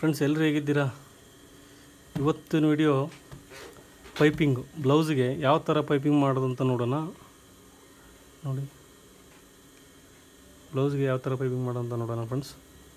Friends ಎಲ್ಲರೂ ಹೇಗಿದ್ದೀರಾ ಇವತ್ತಿನ ವಿಡಿಯೋ ಪೈಪಿಂಗು ಬ್ಲೌಸ್ಗೆ ಯಾವ ಥರ ಪೈಪಿಂಗ್ ಮಾಡೋದು ಅಂತ ನೋಡೋಣ ನೋಡಿ ಬ್ಲೌಸ್ಗೆ ಯಾವ ಥರ ಪೈಪಿಂಗ್ ಮಾಡೋದು ಅಂತ ನೋಡೋಣ ಫ್ರೆಂಡ್ಸ್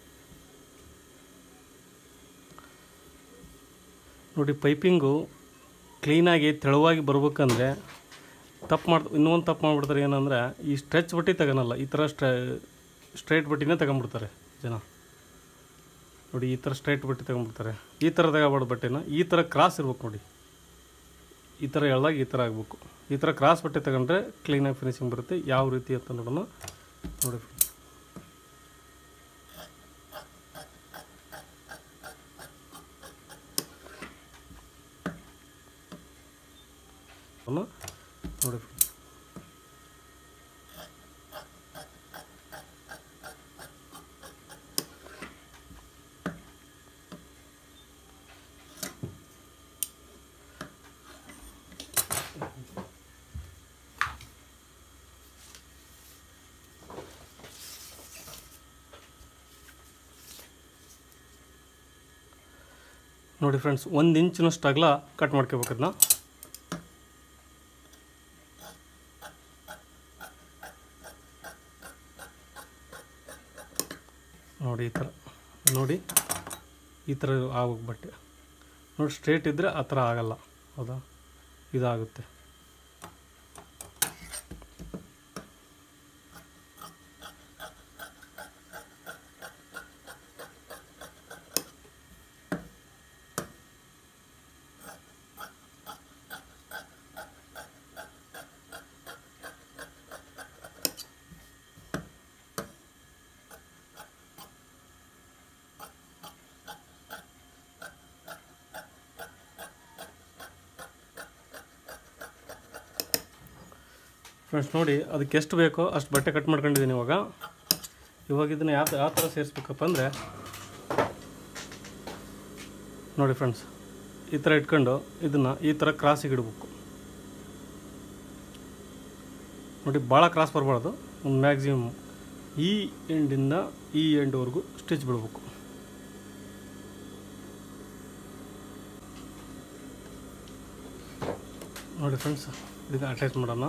ನೋಡಿ ಪೈಪಿಂಗು ಕ್ಲೀನಾಗಿ ತೆಳುವಾಗಿ ಬರ್ಬೇಕಂದ್ರೆ ತಪ್ಪು ಮಾಡಿ ಇನ್ನೊಂದು ತಪ್ಪು ಮಾಡಿಬಿಡ್ತಾರೆ ಏನಂದರೆ ಈ ಸ್ಟ್ರೆಚ್ ಬಟ್ಟೆ ತಗೊಳಲ್ಲ ಈ ಥರ ಸ್ಟ್ರೇ ಸ್ಟ್ರೈಟ್ ಬಟ್ಟೆನೇ ತಗೊಂಬಿಡ್ತಾರೆ ಜನ ನೋಡಿ ಈ ಥರ ಸ್ಟ್ರೈಟ್ ಬಟ್ಟೆ ತಗೊಂಬಿಡ್ತಾರೆ ಈ ಥರ ತಗೋಬಾರ್ದು ಬಟ್ಟೆನ ಈ ಥರ ಕ್ರಾಸ್ ಇರ್ಬೇಕು ನೋಡಿ ಈ ಥರ ಎಳ್ದಾಗ ಈ ಥರ ಆಗಬೇಕು ಈ ಥರ ಕ್ರಾಸ್ ಬಟ್ಟೆ ತಗೊಂಡ್ರೆ ಕ್ಲೀನಾಗಿ ಫಿನಿಶಿಂಗ್ ಬರುತ್ತೆ ಯಾವ ರೀತಿ ಅಂತ ನೋಡೋಣ ನೋಡಿ ನೋಡಿ ನೋಡಿ ಫ್ರೆಂಡ್ಸ್ ಒಂದು ಇಂಚಿನಷ್ಟು ಅಗಲ ಕಟ್ ಮಾಡ್ಕೋಬೇಕು ಅದನ್ನ ನೋಡಿ ಈ ಥರ ನೋಡಿ ಈ ಥರ ಆಗ್ಬೇಕು ಬಟ್ಟೆ ನೋಡಿ ಸ್ಟ್ರೇಟ್ ಇದ್ದರೆ ಆ ಥರ ಆಗಲ್ಲ ಹೌದಾ ಇದಾಗುತ್ತೆ ಫ್ರೆಂಡ್ಸ್ ನೋಡಿ ಅದಕ್ಕೆ ಎಷ್ಟು ಬೇಕೋ ಅಷ್ಟು ಬಟ್ಟೆ ಕಟ್ ಮಾಡ್ಕೊಂಡಿದ್ದೀನಿ ಇವಾಗ ಇವಾಗ ಇದನ್ನು ಯಾವ ಯಾವ ಥರ ಸೇರಿಸ್ಬೇಕಪ್ಪ ಅಂದರೆ ನೋಡಿ ಫ್ರೆಂಡ್ಸ್ ಈ ಥರ ಇಟ್ಕೊಂಡು ಇದನ್ನು ಈ ಥರ ಕ್ರಾಸಿಗೆ ಇಡಬೇಕು ನೋಡಿ ಭಾಳ ಕ್ರಾಸ್ ಬರಬಾರ್ದು ಒಂದು ಮ್ಯಾಕ್ಸಿಮಮ್ ಈ ಎಂಡಿಂದ ಈ ಎಂಡ್ವರೆಗೂ ಸ್ಟಿಚ್ ಬಿಡಬೇಕು ನೋಡಿ ಫ್ರೆಂಡ್ಸ್ ಇದಕ್ಕೆ ಅಟ್ಯಾಚ್ ಮಾಡೋಣ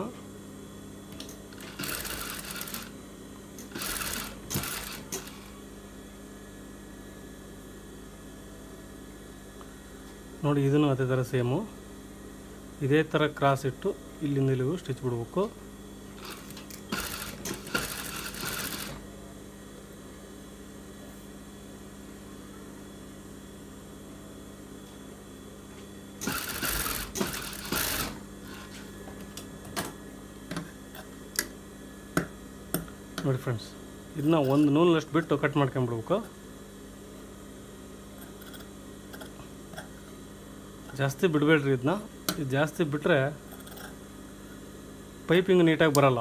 ನೋಡಿ ಇದನ್ನು ಅದೇ ಥರ ಸೇಮು ಇದೇ ಥರ ಕ್ರಾಸ್ ಇಟ್ಟು ಇಲ್ಲಿಂದ ಇಲ್ಲಿಗೂ ಸ್ಟಿಚ್ ಬಿಡಬೇಕು ನೋಡಿ ಫ್ರೆಂಡ್ಸ್ ಇದನ್ನ ಒಂದು ನೂಲಷ್ಟು ಬಿಟ್ಟು ಕಟ್ ಮಾಡ್ಕೊಂಬಿಡ್ಬೇಕು ಜಾಸ್ತಿ ಬಿಡಬೇಡ್ರಿ ಇದನ್ನ ಇದು ಜಾಸ್ತಿ ಬಿಟ್ಟರೆ ಪೈಪಿಂಗ್ ನೀಟಾಗಿ ಬರಲ್ಲ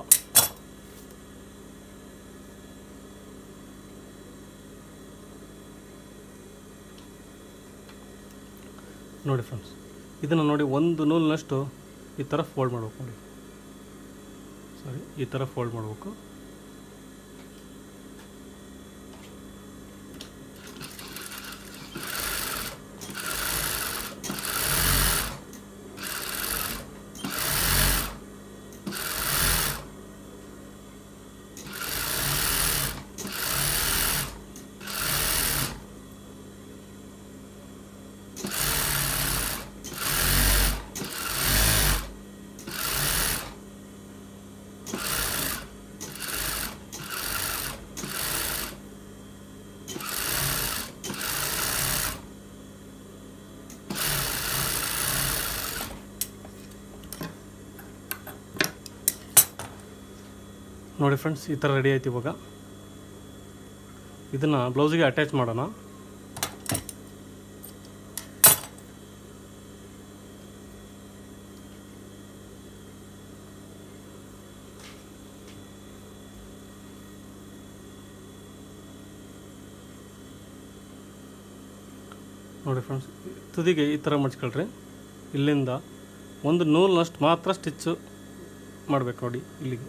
ನೋಡಿ ಫ್ರೆಂಡ್ಸ್ ಇದನ್ನು ನೋಡಿ ಒಂದು ನೂಲಿನಷ್ಟು ಈ ಥರ ಫೋಲ್ಡ್ ಮಾಡ್ಬೇಕು ನೋಡಿ ಸಾರಿ ಈ ಥರ ಫೋಲ್ಡ್ ಮಾಡಬೇಕು ನೋಡಿ ಫ್ರೆಂಡ್ಸ್ ಈ ಥರ ರೆಡಿ ಆಯ್ತು ಇವಾಗ ಇದನ್ನು ಬ್ಲೌಸಿಗೆ ಅಟ್ಯಾಚ್ ಮಾಡೋಣ ನೋಡಿ ಫ್ರೆಂಡ್ಸ್ ತುದಿಗೆ ಈ ಥರ ಮಡ್ಚ್ಕೊಳ್ರಿ ಇಲ್ಲಿಂದ ಒಂದು ನೂಲ್ನಷ್ಟು ಮಾತ್ರ ಸ್ಟಿಚ್ಚು ಮಾಡಬೇಕು ನೋಡಿ ಇಲ್ಲಿಗೆ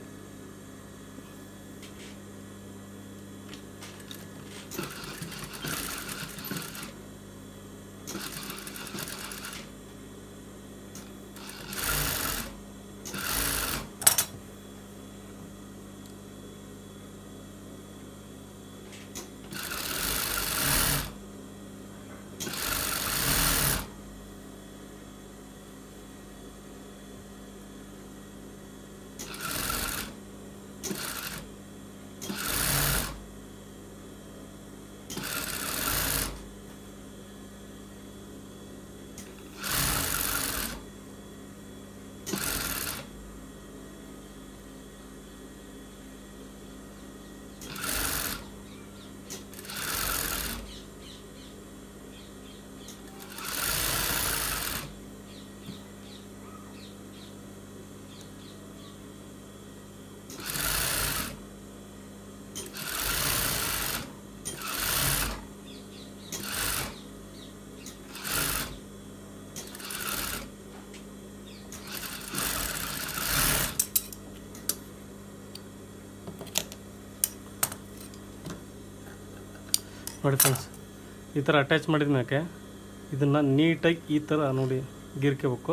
ನೋಡಿ ಫ್ರೆಂಡ್ಸ್ ಈ ಥರ ಅಟ್ಯಾಚ್ ಮಾಡಿದ ಮ್ಯಾಕೆ ಇದನ್ನು ನೀಟಾಗಿ ಈ ಥರ ನೋಡಿ ಗಿರ್ಕೋಬೇಕು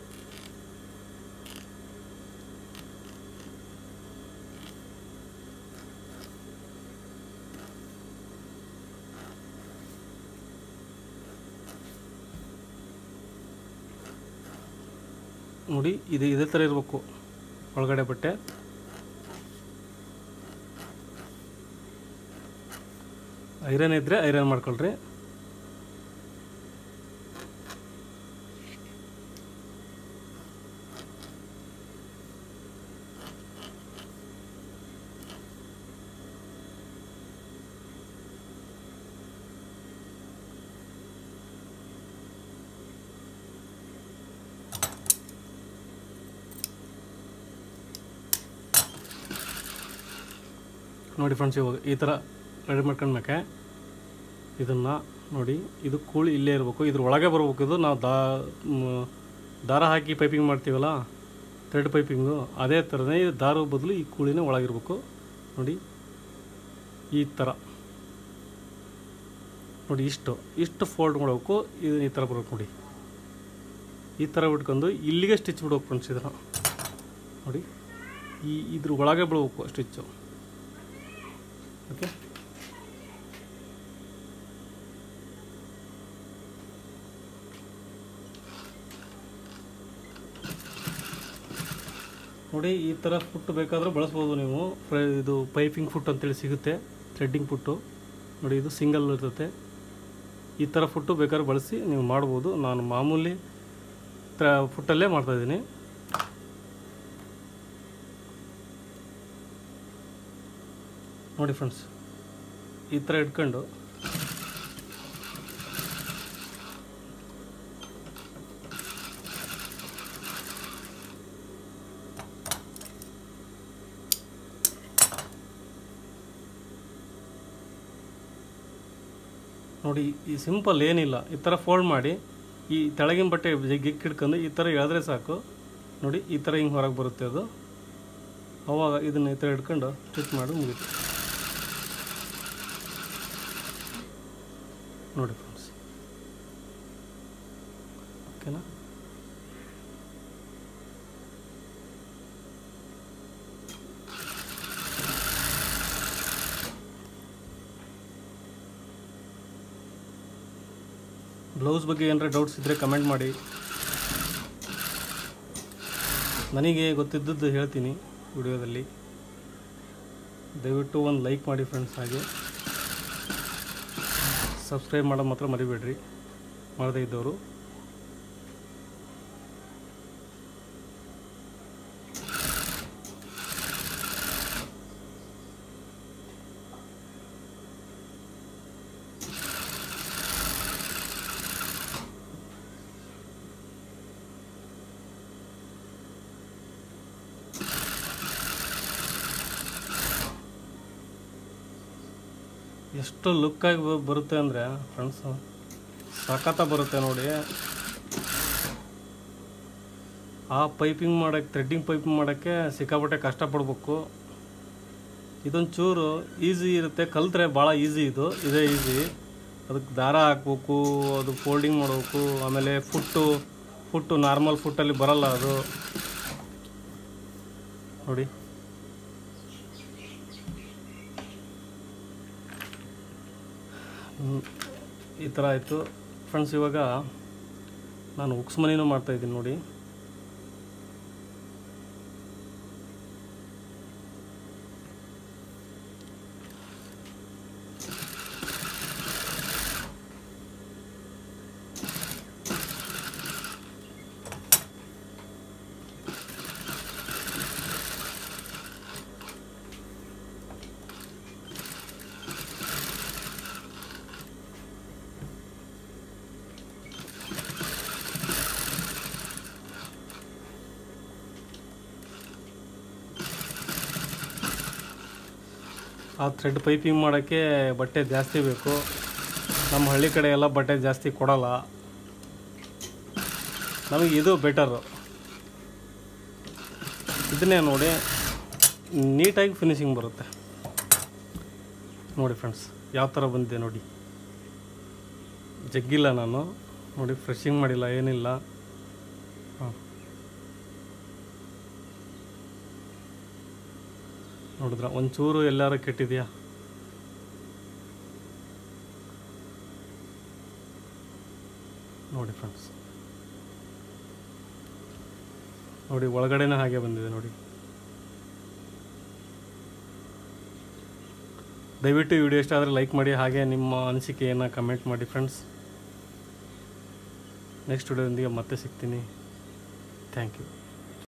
ನೋಡಿ ಇದು ಇದೇ ಥರ ಇರಬೇಕು ಒಳಗಡೆ ಬಟ್ಟೆ ಐರನ್ ಇದ್ದರೆ ಐರನ್ ಮಾಡ್ಕೊಳ್ರಿ ನೋಡಿ ಫ್ರೆಂಡ್ಸ್ ಇವಾಗ ಈ ಥರ ರೆಡಿ ಮಾಡ್ಕೊಂಡ್ಮೇಕೆ ಇದನ್ನು ನೋಡಿ ಇದು ಕೂಳಿ ಇಲ್ಲೇ ಇರಬೇಕು ಇದ್ರ ಒಳಗೆ ಬರ್ಬೇಕು ಇದು ನಾವು ದಾ ಮ್, ದಾರ ಹಾಕಿ ಪೈಪಿಂಗ್ ಮಾಡ್ತೀವಲ್ಲ ಥ್ರೆಡ್ ಪೈಪಿಂಗು ಅದೇ ಥರನೇ ಇದು ದಾರ ಬದಲು ಈ ಕೂಳಿನೇ ಒಳಗಿರ್ಬೇಕು ನೋಡಿ ಈ ಥರ ನೋಡಿ ಇಷ್ಟು ಇಷ್ಟು ಫೋಲ್ಡ್ ಮಾಡಬೇಕು ಇದು ಈ ಥರ ಬರ್ಬೇಕು ನೋಡಿ ಈ ಥರ ಬಿಟ್ಕೊಂಡು ಇಲ್ಲಿಗೆ ಸ್ಟಿಚ್ ಬಿಡ್ಬೇಕು ಫ್ರೆಂಡ್ಸ್ ಇದನ್ನು ನೋಡಿ ಈ ಇದ್ರ ಒಳಗೆ ಬಿಡ್ಬೇಕು ಸ್ಟಿಚ್ಚು ಓಕೆ ನೋಡಿ ಈ ಥರ ಫುಟ್ ಬೇಕಾದರೂ ಬಳಸ್ಬೋದು ನೀವು ಫ್ರೈ ಇದು ಪೈಪಿಂಗ್ ಫುಟ್ ಅಂತೇಳಿ ಸಿಗುತ್ತೆ ಥ್ರೆಡ್ಡಿಂಗ್ ಫುಟ್ಟು ನೋಡಿ ಇದು ಸಿಂಗಲ್ ಇರ್ತತೆ ಈ ಥರ ಫುಟ್ಟು ಬೇಕಾದ್ರೆ ಬಳಸಿ ನೀವು ಮಾಡ್ಬೋದು ನಾನು ಮಾಮೂಲಿ ತ್ರ ಫುಟ್ಟಲ್ಲೇ ಮಾಡ್ತಾಯಿದ್ದೀನಿ ನೋಡಿ ಫ್ರೆಂಡ್ಸ್ ಈ ಥರ ಇಟ್ಕೊಂಡು ನೋಡಿ ಈ ಸಿಂಪಲ್ ಏನಿಲ್ಲ ಈ ಥರ ಫೋಲ್ಡ್ ಮಾಡಿ ಈ ತೆಳಗಿನ ಬಟ್ಟೆ ಗಿಕ್ ಹಿಡ್ಕೊಂಡು ಈ ಥರ ಎಳೆದ್ರೆ ಸಾಕು ನೋಡಿ ಈ ಥರ ಹಿಂಗೆ ಹೊರಗೆ ಬರುತ್ತೆ ಅದು ಅವಾಗ ಇದನ್ನ ಈ ಥರ ಹಿಡ್ಕೊಂಡು ಸ್ಟಿಚ್ ಮಾಡಿ ಮುಗೀತು ನೋಡಿ ಫ್ರೆಂಡ್ಸ್ ಓಕೆನಾ ಬ್ಲೌಸ್ ಬಗ್ಗೆ ಏನಾರ ಡೌಟ್ಸ್ ಇದ್ದರೆ ಕಮೆಂಟ್ ಮಾಡಿ ನನಗೆ ಗೊತ್ತಿದ್ದದ್ದು ಹೇಳ್ತೀನಿ ವಿಡಿಯೋದಲ್ಲಿ ದಯವಿಟ್ಟು ಒಂದು ಲೈಕ್ ಮಾಡಿ ಫ್ರೆಂಡ್ಸ್ ಹಾಗೆ ಸಬ್ಸ್ಕ್ರೈಬ್ ಮಾಡೋದು ಮಾತ್ರ ಮರಿಬೇಡ್ರಿ ಮಾಡದೇ ಇದ್ದವರು ಎಷ್ಟು ಲುಕ್ಕಾಗಿ ಬರುತ್ತೆ ಅಂದರೆ ಫ್ರೆಂಡ್ಸ್ ಸಖತ್ತ ಬರುತ್ತೆ ನೋಡಿ ಆ ಪೈಪಿಂಗ್ ಮಾಡೋಕ್ಕೆ ಥ್ರೆಡ್ಡಿಂಗ್ ಪೈಪಿಂಗ್ ಮಾಡೋಕ್ಕೆ ಸಿಕ್ಕಾಪಟ್ಟೆ ಕಷ್ಟಪಡ್ಬೇಕು ಇದೊಂದು ಚೂರು ಈಸಿ ಇರುತ್ತೆ ಕಲ್ತ್ರೆ ಭಾಳ ಈಸಿ ಇದು ಇದೇ ಈಸಿ ಅದಕ್ಕೆ ದಾರ ಹಾಕ್ಬೇಕು ಅದು ಫೋಲ್ಡಿಂಗ್ ಮಾಡಬೇಕು ಆಮೇಲೆ ಫುಟ್ಟು ಫುಟ್ಟು ನಾರ್ಮಲ್ ಫುಟ್ಟಲ್ಲಿ ಬರಲ್ಲ ಅದು ನೋಡಿ ಹ್ಮ್. ಈ ಥರ ಆಯಿತು ಫ್ರೆಂಡ್ಸ್ ಇವಾಗ ನಾನು ಉಕ್ಸ್ ಮನಿನೂ ಮಾಡ್ತಾಯಿದ್ದೀನಿ ನೋಡಿ ಆ ಥ್ರೆಡ್ ಪೈಪಿಂಗ್ ಮಾಡೋಕ್ಕೆ ಬಟ್ಟೆ ಜಾಸ್ತಿ ಬೇಕು ನಮ್ಮ ಹಳ್ಳಿ ಕಡೆ ಎಲ್ಲ ಬಟ್ಟೆ ಜಾಸ್ತಿ ಕೊಡಲ್ಲ ನಮಗೆ ಇದು ಬೆಟರು ಇದನ್ನೇ ನೋಡಿ ನೀಟಾಗಿ ಫಿನಿಶಿಂಗ್ ಬರುತ್ತೆ ನೋಡಿ ಫ್ರೆಂಡ್ಸ್ ಯಾವ ಥರ ಬಂದಿದೆ ನೋಡಿ ಜಗ್ಗಿಲ್ಲ ನಾನು ನೋಡಿ ಫ್ರೆಶಿಂಗ್ ಮಾಡಿಲ್ಲ ಏನಿಲ್ಲ ಹಾಂ ನೋಡಿದ್ರ ಒಂಚೂರು ಎಲ್ಲಾರು ಕೆಟ್ಟಿದೆಯಾ ನೋಡಿ ಫ್ರೆಂಡ್ಸ್ ನೋಡಿ ಒಳಗಡೆನೂ ಹಾಗೆ ಬಂದಿದೆ ನೋಡಿ ದಯವಿಟ್ಟು ಈ ವಿಡಿಯೋ ಇಷ್ಟ ಆದರೆ ಲೈಕ್ ಮಾಡಿ ಹಾಗೆ ನಿಮ್ಮ ಅನಿಸಿಕೆಯನ್ನು ಕಮೆಂಟ್ ಮಾಡಿ ಫ್ರೆಂಡ್ಸ್ ನೆಕ್ಸ್ಟ್ ವಿಡಿಯೋದೊಂದಿಗೆ ಮತ್ತೆ ಸಿಗ್ತೀನಿ ಥ್ಯಾಂಕ್ ಯು